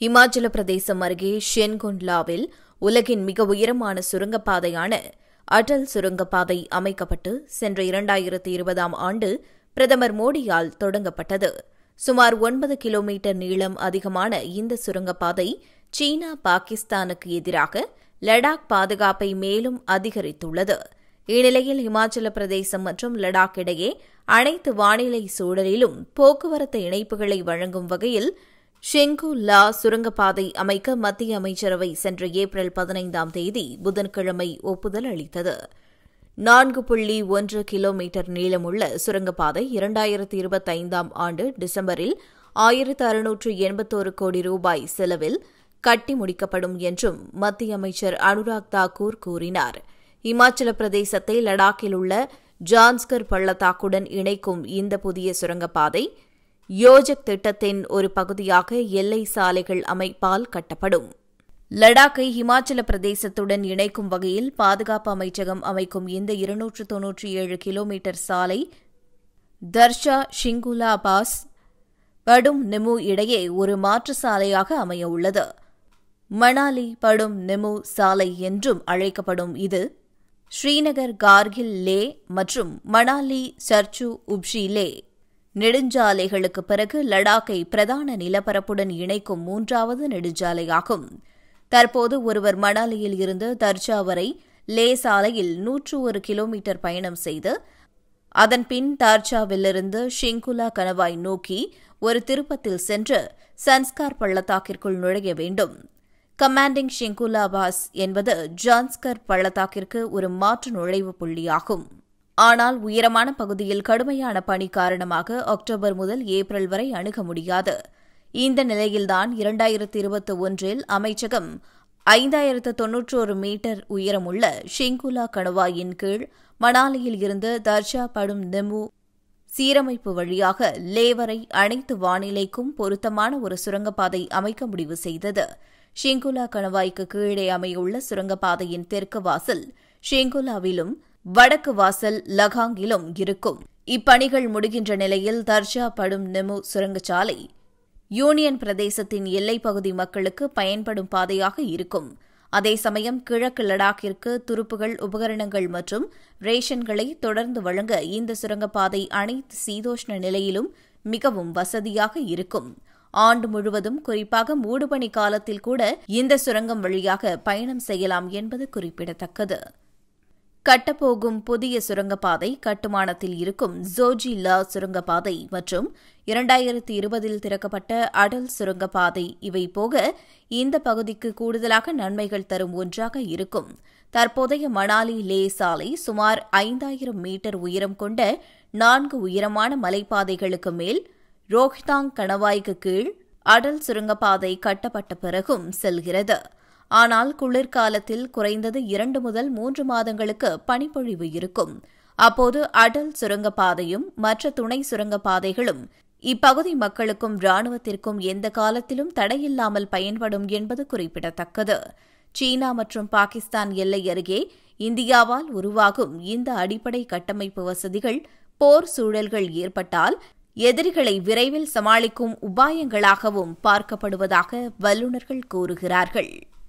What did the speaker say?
இமாச்சல பிரதேசம் அருகே ஷென்குன்லாவில் உலகின் மிக உயரமான சுரங்கப்பாதையான அடல் சுரங்கப்பாதை அமைக்கப்பட்டு சென்ற இரண்டாயிரத்து இருபதாம் ஆண்டு பிரதமர் மோடியால் தொடங்கப்பட்டது சுமார் ஒன்பது கிலோமீட்டர் நீளம் அதிகமான இந்த சுரங்கப்பாதை சீனா பாகிஸ்தானுக்கு எதிராக லடாக் பாதுகாப்பை மேலும் அதிகரித்துள்ளது இந்நிலையில் இமாச்சல பிரதேசம் மற்றும் லடாக் இடையே அனைத்து வானிலை சூழலிலும் போக்குவரத்து இணைப்புகளை வழங்கும் வகையில் ஷெங்கு லா சுரங்கப்பாதை அமைக்க மத்திய அமைச்சரவை சென்ற ஏப்ரல் பதினைந்தாம் தேதி புதன்கிழமை ஒப்புதல் அளித்தது நான்கு புள்ளி ஒன்று கிலோமீட்டர் நீளமுள்ள சுரங்கப்பாதை இரண்டாயிரத்தி இருபத்தைந்தாம் ஆண்டு டிசம்பரில் ஆயிரத்து அறுநூற்று எண்பத்தோரு கோடி ரூபாய் செலவில் கட்டி முடிக்கப்படும் என்றும் மத்திய அமைச்சர் அனுராக் தாக்கூர் கூறினார் இமாச்சல பிரதேசத்தை லடாக்கில் உள்ள ஜான்ஸ்கர் பள்ளத்தாக்குடன் இணைக்கும் இந்த புதிய சுரங்கப்பாதை யோஜக் திட்டத்தின் ஒரு பகுதியாக எல்லை சாலைகள் அமைப்பால் கட்டப்படும் லடாக்கை இமாச்சல பிரதேசத்துடன் இணைக்கும் வகையில் பாதுகாப்பு அமைச்சகம் அமைக்கும் இந்த இருநூற்று தொன்னூற்றி ஏழு கிலோமீட்டர் சாலை தர்ஷா ஷிங்குலா பாஸ் படும் நெமு இடையே ஒரு மாற்று சாலையாக அமைய உள்ளது மணாலி படும் நெமு சாலை என்றும் அழைக்கப்படும் இது ஸ்ரீநகர் கார்கில் லே மற்றும் மணாலி சர்ச்சு உப்ஷி லே நெடுஞ்சாலைகளுக்கு பிறகு லடாக்கை பிரதான நிலப்பரப்புடன் இணைக்கும் மூன்றாவது நெடுஞ்சாலையாகும் தற்போது ஒருவர் மணாலியில் இருந்து தர்ஜா வரை லே சாலையில் நூற்று ஒரு கிலோமீட்டர் பயணம் செய்து அதன்பின் டார்ஜாவிலிருந்து ஷிங்குலா கணவாய் நோக்கி ஒரு திருப்பத்தில் சென்று சன்ஸ்கார் பள்ளத்தாக்கிற்குள் நுழைய வேண்டும் கமாண்டிங் ஷிங்குலா பாஸ் என்பது ஜான்ஸ்கர் பள்ளத்தாக்கிற்கு ஒரு மாற்று நுழைவு புள்ளியாகும் ஆனால் உயரமான பகுதியில் கடுமையான பனி காரணமாக அக்டோபர் முதல் ஏப்ரல் வரை அணுக முடியாது இந்த நிலையில்தான் இரண்டாயிரத்தி இருபத்தி ஒன்றில் அமைச்சகம் ஐந்தாயிரத்து தொன்னூற்றோரு மீட்டர் உயரமுள்ள ஷிங்குலா கணவாயின் கீழ் மணாலியில் இருந்து தர்ஜா படும் நெமு சீரமைப்பு வழியாக லேவரை அனைத்து வானிலைக்கும் பொருத்தமான ஒரு சுரங்கப்பாதை அமைக்க முடிவு செய்தது ஷிங்குலா கணவாய்க்கு கீழே அமையுள்ள சுரங்கப்பாதையின் தெற்கு வாசல் ஷிங்குலாவிலும் வடக்கு வாசல் லகாங்கிலும் இருக்கும் இப்பணிகள் முடிகின்ற நிலையில் தர்ஜா படும் நெமு சுரங்கச்சாலை யூனியன் பிரதேசத்தின் எல்லைப்பகுதி மக்களுக்கு பயன்படும் பாதையாக இருக்கும் அதே சமயம் கிழக்கு லடாக்கிற்கு துருப்புகள் உபகரணங்கள் மற்றும் ரேஷன்களை தொடர்ந்து வழங்க இந்த சுரங்கப்பாதை அனைத்து சீதோஷ்ண நிலையிலும் மிகவும் வசதியாக இருக்கும் ஆண்டு முழுவதும் குறிப்பாக மூடுபனி காலத்தில் கூட இந்த சுரங்கம் வழியாக பயணம் செய்யலாம் என்பது குறிப்பிடத்தக்கது கட்டப்போகும் புதிய சுரங்கப்பாதை கட்டுமானத்தில் இருக்கும் ஜோஜி லா சுரங்கப்பாதை மற்றும் இரண்டாயிரத்தி இருபதில் திறக்கப்பட்ட அடல் சுரங்கப்பாதை இவை போக இந்த பகுதிக்கு கூடுதலாக நன்மைகள் தரும் ஒன்றாக இருக்கும் தற்போதைய மணாலி லே சாலை சுமார் ஐந்தாயிரம் மீட்டர் உயரம் கொண்ட நான்கு உயரமான மலைப்பாதைகளுக்கு மேல் ரோஹ்தாங் கணவாய்க்கு கீழ் அடல் சுரங்கப்பாதை கட்டப்பட்ட பிறகும் செல்கிறது ஆனால் குளிர்காலத்தில் குறைந்தது இரண்டு முதல் மூன்று மாதங்களுக்கு பனிப்பொழிவு இருக்கும் அப்போது அடல் சுரங்கப்பாதையும் மற்ற துணை சுரங்கப்பாதைகளும் இப்பகுதி மக்களுக்கும் ராணுவத்திற்கும் எந்த காலத்திலும் தடையில்லாமல் பயன்படும் என்பது குறிப்பிடத்தக்கது சீனா மற்றும் பாகிஸ்தான் எல்லை அருகே இந்தியாவால் உருவாகும் இந்த அடிப்படை கட்டமைப்பு வசதிகள் போர் சூழல்கள் ஏற்பட்டால் எதிரிகளை விரைவில் சமாளிக்கும் உபாயங்களாகவும் பார்க்கப்படுவதாக வல்லுநர்கள் கூறுகிறார்கள்